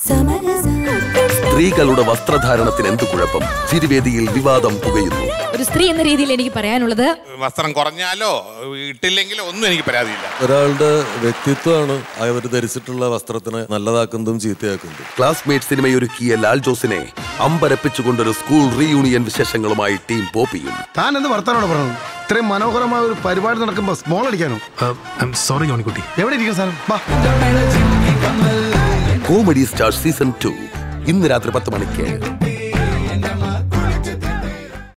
സ്ത്രീകളുടെ വസ്ത്രധാരണത്തിന് എന്ത് കുഴപ്പം ചിരിവേദിയിൽ വിവാദം പുകയുന്നു ഒരു സ്ത്രീ എന്ന രീതിയിൽ എനിക്ക് പറയാനുള്ളത് വസ്ത്രം കുറഞ്ഞാലോ ഇട്ടില്ലെങ്കിലോ ഒന്നും എനിക്ക് പരാതിയില്ല ഒരാളുടെ വ്യക്തിത്വമാണ് അവർ ധരിച്ചിട്ടുള്ള വസ്ത്രത്തിനെ നല്ലതാക്കുന്നതും ചീത്തയാക്കുന്നതും ക്ലാസ്മേറ്റ് സിനിമയൊരുക്കിയ ലാൽ ജോസിനെ അമ്പരപ്പിച്ചുകൊണ്ടൊരു സ്കൂൾ റീയൂണിയൻ വിശേഷങ്ങളുമായി ടീം പോപ്പിയും താൻ എന്ത് വർത്താനോട് പറഞ്ഞത് ഇത്രയും മനോഹരമായ ഒരു പരിപാടി നടക്കുമ്പോ സ്മോൾ അടിക്കാനോ സോറി ജോണിക്കുട്ടി എവിടെ ഇരിക്കും സാധനം വാ കോമഡി സ്റ്റാർ സീസൺ ടു ഇന്ന് രാത്രി പത്ത് മണിക്ക്